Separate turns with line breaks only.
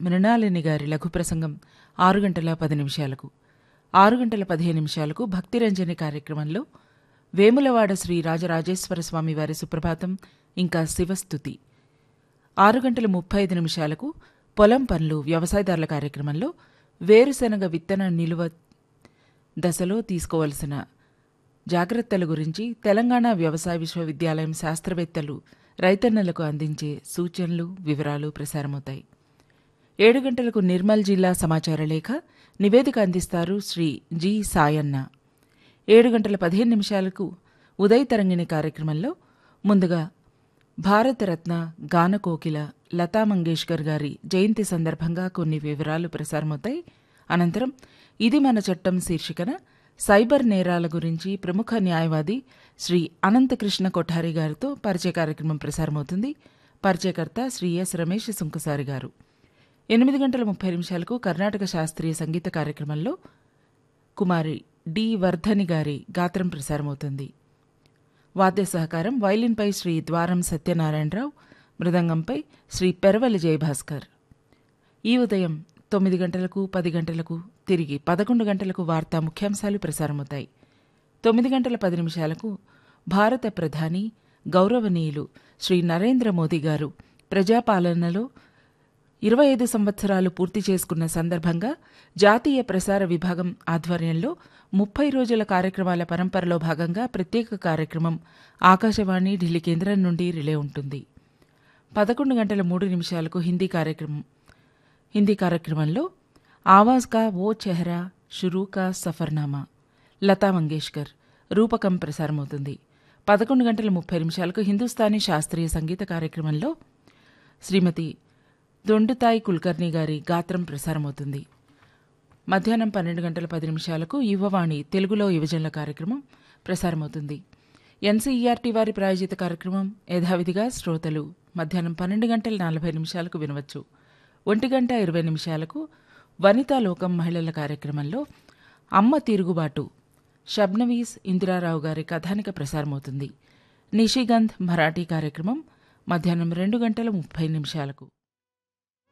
మృణాలిని గారి లఘు ప్రసంగం ఆరు గంటల పది నిమిషాలకు ఆరు గంటల పదిహేను నిమిషాలకు భక్తిరంజని కార్యక్రమంలో వేములవాడ శ్రీ రాజరాజేశ్వర స్వామి వారి సుప్రభాతం ఇంకా శివస్థుతి ఆరు గంటల ముప్పై ఐదు నిమిషాలకు పొలం పనులు వ్యవసాయదారుల కార్యక్రమంలో వేరుశెనగ విత్తన నిలువ దశలో తీసుకోవలసిన జాగ్రత్తల గురించి తెలంగాణ వ్యవసాయ విశ్వవిద్యాలయం శాస్త్రవేత్తలు రైతన్నలకు అందించే సూచనలు వివరాలు ప్రసారమవుతాయి ఏడు గంటలకు నిర్మల్ జిల్లా సమాచార లేఖ నివేదిక అందిస్తారు శ్రీ జి సాయన్న ఏడు గంటల పదిహేను నిమిషాలకు ఉదయ తరంగిణి కార్యక్రమంలో ముందుగా భారతరత్న గానకోకిల లతా మంగేష్కర్ గారి జయంతి సందర్భంగా కొన్ని వివరాలు ప్రసారమవుతాయి అనంతరం ఇది మన చట్టం శీర్షికన సైబర్ నేరాల గురించి ప్రముఖ న్యాయవాది శ్రీ అనంతకృష్ణ కొఠారి గారితో పరిచయ కార్యక్రమం ప్రసారమవుతుంది పరిచయకర్త శ్రీ ఎస్ రమేష్ సుంకసారి గారు ఎనిమిది గంటల ముప్పై నిమిషాలకు కర్ణాటక శాస్త్రీయ సంగీత కార్యక్రమంలో కుమారి డి వర్ధని గారి గాత్రం ప్రసారమవుతుంది వాద్య సహకారం వైలిన్పై శ్రీ ద్వారం సత్యనారాయణరావు మృదంగంపై శ్రీ పెరవలి జయభాస్కర్ ఈ ఉదయం తొమ్మిది గంటలకు పది గంటలకు తిరిగి పదకొండు గంటలకు వార్తా ముఖ్యాంశాలు ప్రసారమవుతాయి తొమ్మిది గంటల పది నిమిషాలకు భారత ప్రధాని గౌరవనీయులు శ్రీ నరేంద్ర మోదీ గారు ప్రజాపాలనలో ఇరవై ఐదు సంవత్సరాలు పూర్తి చేసుకున్న సందర్భంగా జాతీయ ప్రసార విభాగం ఆధ్వర్యంలో ముప్పై రోజుల కార్యక్రమాల పరంపరలో భాగంగా ప్రత్యేక కార్యక్రమం ఆకాశవాణి ఢిల్లీ కేంద్రం నుండి రిలే ఉంటుంది పదకొండు గంటల మూడు నిమిషాలకు హిందీ కార్యక్రమం హిందీ కార్యక్రమంలో ఆవాజ్ కా ఓ చెహరా షురూ కా సఫర్నామా లతా మంగేష్కర్ రూపకం ప్రసారమవుతుంది పదకొండు గంటల ముప్పై నిమిషాలకు హిందుస్థానీ శాస్త్రీయ సంగీత కార్యక్రమంలో శ్రీమతి దొండుతాయి కుల్కర్ణి గారి గాత్రం ప్రసారమవుతుంది మధ్యాహ్నం పన్నెండు గంటల పది నిమిషాలకు యువవాణి తెలుగులో యువజనుల కార్యక్రమం ప్రసారమవుతుంది ఎన్సీఈఆర్టీ వారి ప్రాయోజిత కార్యక్రమం యథావిధిగా శ్రోతలు మధ్యాహ్నం పన్నెండు గంటల నలభై నిమిషాలకు వినవచ్చు ఒంటి గంట ఇరవై నిమిషాలకు వనితా లోకం మహిళల కార్యక్రమంలో అమ్మ తిరుగుబాటు షబ్నవీస్ ఇందిరారావు గారి కథానిక ప్రసారమవుతుంది నిషిగంధ్ మరాఠీ కార్యక్రమం మధ్యాహ్నం రెండు గంటల ముప్పై నిమిషాలకు